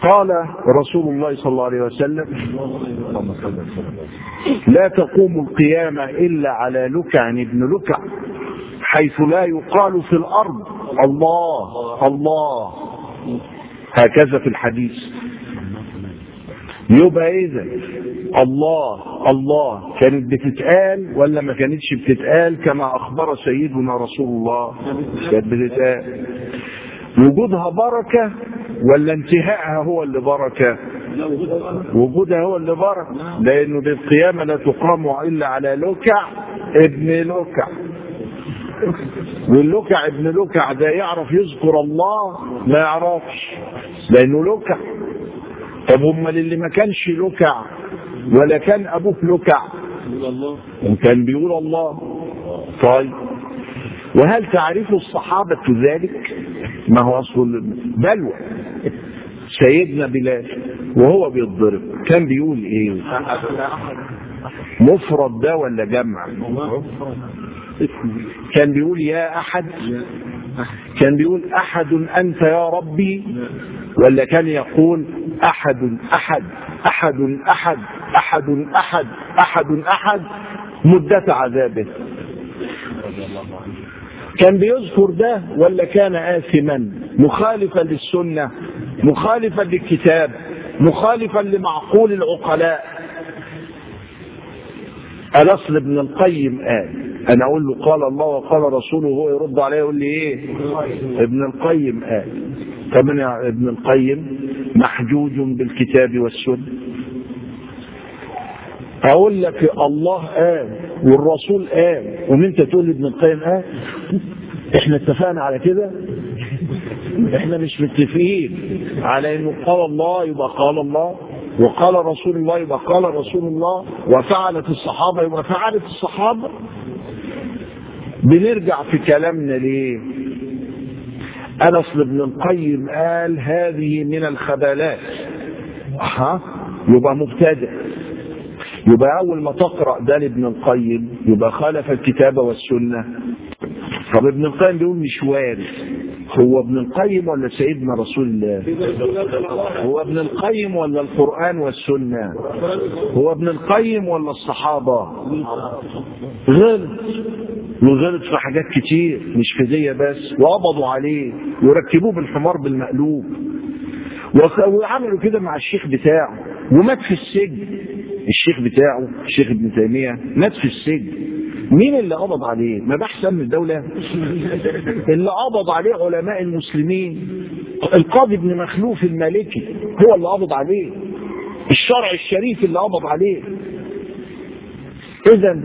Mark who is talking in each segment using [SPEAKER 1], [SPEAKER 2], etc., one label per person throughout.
[SPEAKER 1] قال رسول الله صلى الله عليه وسلم لا تقوم القيامة إلا على لكع ابن لكع حيث لا يقال في الأرض الله الله هكذا في الحديث يبقى إذا الله الله كانت بتتقال ولا ما كانتش بتتقال كما أخبر سيدنا رسول الله كانت بتتقال وجودها بركة ولا انتهائها هو اللي بركة وجودها هو اللي بركة لأنه بالقيامة لا تقام إلا على لكع ابن لكع واللكع ابن لكع ده يعرف يذكر الله ما يعرفش لأنه لكع طب امال اللي ما كانش لكع ولا كان ابوه لكع وكان بيقول الله طيب وهل تعرف الصحابة ذلك ما هو أصل بلوى سيدنا بلال وهو بيتضرب كان بيقول ايه مفرد ده ولا جمع كان بيقول يا أحد كان بيقول أحد أنت يا ربي ولا كان يقول أحد أحد أحد أحد أحد أحد أحد أحد مدة عذابه كان بيذكر ده ولا كان آثما مخالفا للسنة مخالفا للكتاب مخالفا لمعقول العقلاء الأصل ابن القيم قال أنا أقول له قال الله وقال رسوله وهو يرد عليه يقول لي إيه ابن القيم قال طب أنا ابن القيم محجوج بالكتاب والسنة أقول لك الله قال والرسول قال ومن أنت تقول لي ابن القيم قال احنا اتفقنا على كده احنا مش متفقين على انه قال الله يبقى قال الله وقال رسول الله يبقى قال رسول الله وفعلت الصحابه يبقى فعلت الصحابه بنرجع في كلامنا ليه انس ابن القيم قال هذه من الخبالات ها يبقى مبتدئ يبقى اول ما تقرا ده لابن القيم يبقى خالف الكتاب والسنه طب ابن القيم بيقول مش وارد هو ابن القيم ولا سيدنا رسول الله هو ابن القيم ولا القرآن والسنة هو ابن القيم ولا الصحابة غلط وغلط في حاجات كتير مش في دي بس وقبضوا عليه وركبوه بالحمار بالمقلوب وعملوا كده مع الشيخ بتاعه ومات في السجن الشيخ بتاعه الشيخ ابن تيمية مات في السجن مين اللي قبض عليه؟ ما ده احسن من الدولة؟ اللي قبض عليه علماء المسلمين القاضي ابن مخلوف المالكي هو اللي قبض عليه الشرع الشريف اللي قبض عليه اذا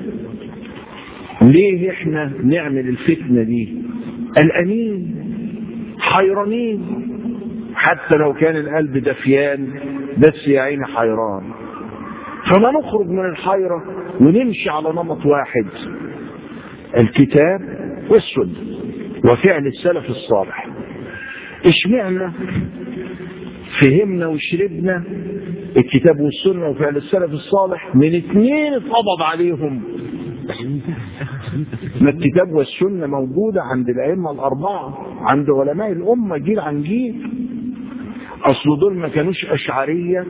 [SPEAKER 1] ليه احنا نعمل الفتنة دي الأمين حيرانين حتى لو كان القلب دفيان بس يا عيني حيران فما نخرج من الحيرة ونمشي على نمط واحد الكتاب والسنة وفعل السلف الصالح اشمعنا فهمنا وشربنا الكتاب والسنة وفعل السلف الصالح من اثنين اتقبض عليهم ما الكتاب والسنة موجودة عند الأئمة الأربعة عند علماء الأمة جيل عن جيل أصل دول ما كانوش أشعرية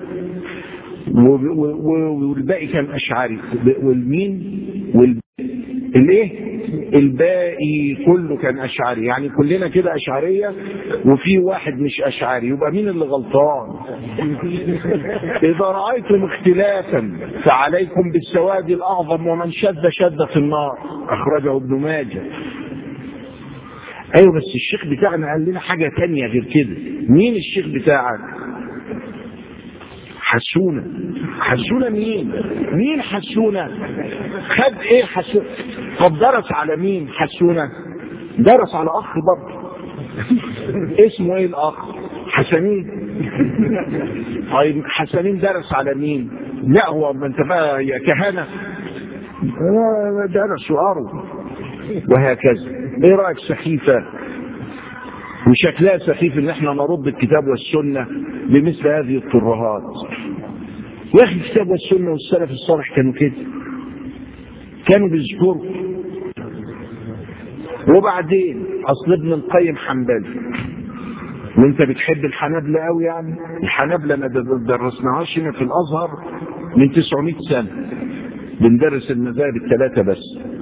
[SPEAKER 1] والباقي كان أشعري والمين والإيه الباقي كله كان أشعري يعني كلنا كده أشعرية وفي واحد مش أشعري يبقى مين اللي غلطان إذا رأيتم اختلافا فعليكم بالسواد الأعظم ومن شد شد في النار أخرجه ابن ماجه ايوه بس الشيخ بتاعنا قال لنا حاجه تانية غير كده مين الشيخ بتاعك حسونة حسونة مين مين حسونة خد ايه حسونة طب درس على مين حسونة درس على اخ برضه اسمه ايه الاخ حسنين طيب حسنين درس على مين لا هو ما انت بقى يا كهنة درس وقروا وهكذا ايه رايك سخيفه وشكلها سخيف ان احنا نرد الكتاب والسنه بمثل هذه الترهات يا اخي الكتاب والسنه والسلف الصالح كانوا كده كانوا بيذكروا وبعدين اصل ابن القيم حنبلي وانت بتحب الحنابلة قوي يعني الحنابلة ما درسناهاش هنا في الازهر من 900 سنة بندرس المذاهب الثلاثة بس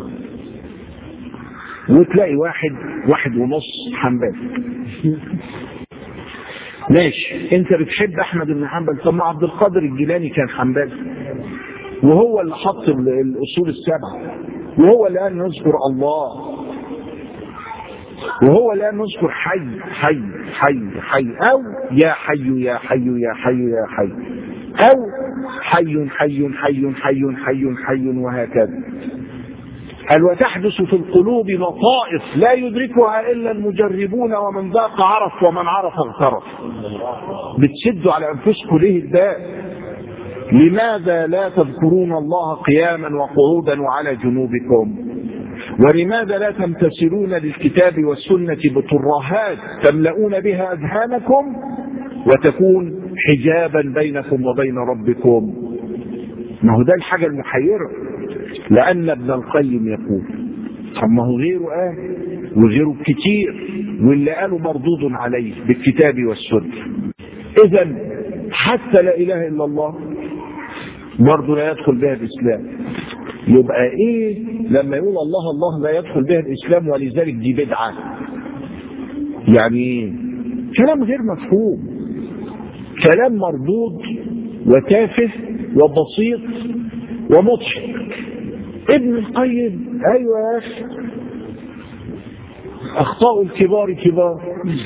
[SPEAKER 1] وتلاقي واحد واحد ونص حنبلي ماشي انت بتحب احمد بن حنبل طب ما عبد القادر الجيلاني كان حنبلي وهو اللي حط الاصول السبعه وهو اللي قال نذكر الله وهو لا نذكر حي حي حي حي او يا حي يا حي يا حي يا حي او حي حي حي حي حي حي وهكذا قال وتحدث في القلوب لطائف لا يدركها الا المجربون ومن ذاق عرف ومن عرف اغترف بتشدوا على انفسكم ليه الداء لماذا لا تذكرون الله قياما وقعودا وعلى جنوبكم ولماذا لا تمتثلون للكتاب والسنة بترهات تملؤون بها أذهانكم وتكون حجابا بينكم وبين ربكم ما هو ده الحاجة المحيرة لأن ابن القيم يقول طب ما هو غيره قال وغيره كتير واللي قاله مردود عليه بالكتاب والسنة إذا حتى لا إله إلا الله برضه لا يدخل بها الإسلام يبقى إيه لما يقول الله الله لا يدخل بها الإسلام ولذلك دي بدعة يعني إيه؟ كلام غير مفهوم كلام مردود وتافه وبسيط ومضحك ابن القيم ايوه يا اخي اخطاء الكبار كبار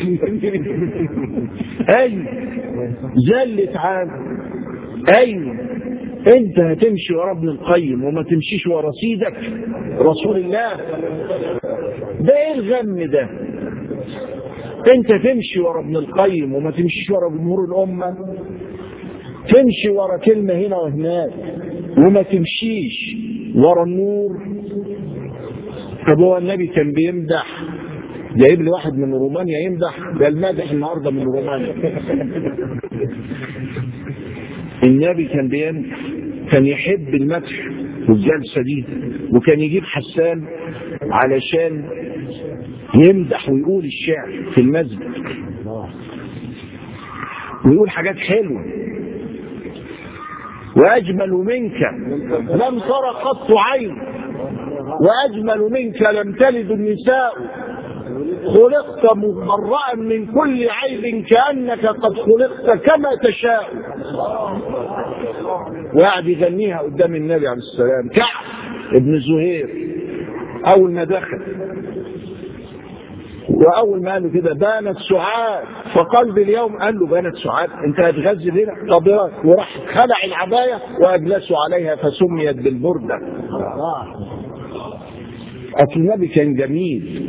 [SPEAKER 1] ايوه زلت عام ايوه انت هتمشي ورا ابن القيم وما تمشيش ورا سيدك رسول الله ده ايه الغم ده انت تمشي ورا ابن القيم وما تمشيش ورا جمهور الامه تمشي ورا كلمه هنا وهناك وما تمشيش ورا النور طب هو النبي كان بيمدح جايب لي واحد من رومانيا يمدح ده المادح النهارده من رومانيا النبي كان بيمدح كان يحب المدح والجلسه دي وكان يجيب حسان علشان يمدح ويقول الشعر في المسجد ويقول حاجات حلوه واجمل منك لم تر قط عين واجمل منك لم تلد النساء خلقت مبرأ من كل عيب كأنك قد خلقت كما تشاء وقعد يغنيها قدام النبي عليه السلام كعب ابن زهير أول ما دخل واول ما قالوا كده بانت سعاد فقلب اليوم قال له بانت سعاد انت هتغذي هنا طب وراح خلع العبايه واجلسوا عليها فسميت بالبرده اصل النبي كان جميل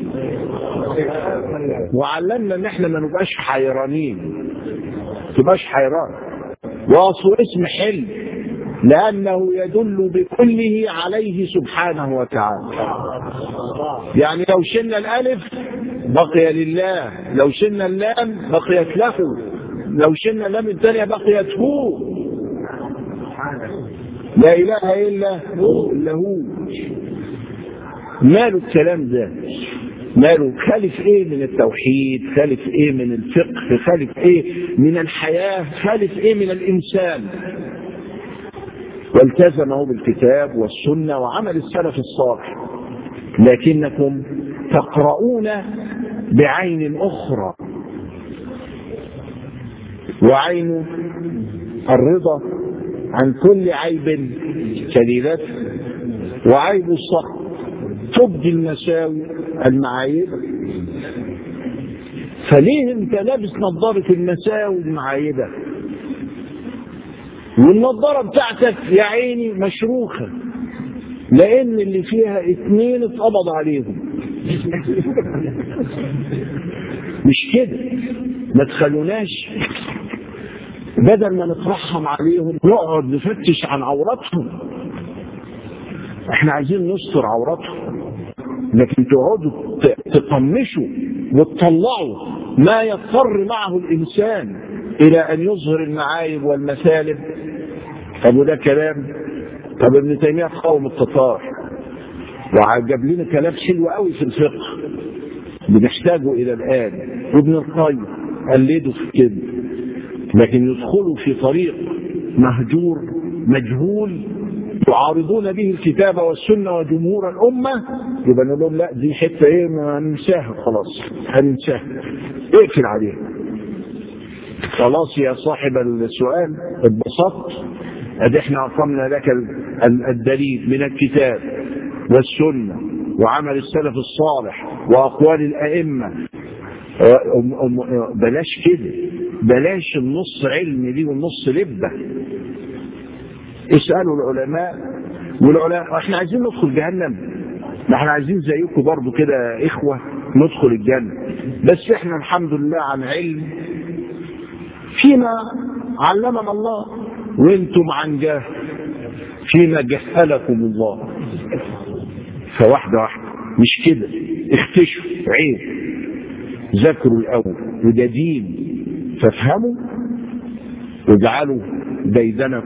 [SPEAKER 1] وعلمنا ان احنا ما نبقاش حيرانين ما تبقاش حيران واصل اسم حلم لأنه يدل بكله عليه سبحانه وتعالى يعني لو شلنا الألف بقي لله لو شلنا اللام بقيت له لو شلنا اللام الثانية بقيت هو لا إله إلا هو إلا هو ماله الكلام ده ماله خالف ايه من التوحيد خالف ايه من الفقه خالف ايه من الحياة خالف ايه من الإنسان والتزمه بالكتاب والسنة وعمل السلف الصالح لكنكم تقرؤون بعين أخرى وعين الرضا عن كل عيب كليلته وعيب الصح تبدي المساوي المعايب فليه انت لابس نظارة المساوي المعايبة والنظارة بتاعتك يا عيني مشروخة لان اللي فيها اتنين اتقبض عليهم مش كده ما تخلوناش بدل ما نترحم عليهم نقعد نفتش عن عوراتهم احنا عايزين نستر عوراتهم لكن تقعدوا تطنشوا وتطلعوا ما يضطر معه الانسان الى ان يظهر المعايب والمثالب طب وده كلام طب ابن تيميه قاوم التتار وجاب لنا كلام حلو قوي في الفقه بنحتاجه الى الان وابن القيم قلدوا في كده لكن يدخلوا في طريق مهجور مجهول يعارضون به الكتاب والسنه وجمهور الامه يبقى نقول لهم لا دي حته ايه ما هننساها خلاص هننساها اقفل عليها خلاص يا صاحب السؤال اتبسطت ادي احنا اقمنا لك الدليل من الكتاب والسنه وعمل السلف الصالح واقوال الائمه بلاش كده بلاش النص علم دي والنص لبه اسالوا العلماء والعلماء احنا عايزين ندخل جهنم ما احنا عايزين زيكم برضو كده اخوه ندخل الجنه بس احنا الحمد لله عن علم فيما علمنا الله وانتم عن جهل فيما جهلكم الله فواحده واحده مش كده اختشوا عيب ذاكروا الاول وده دين فافهموا واجعلوا ديدنكم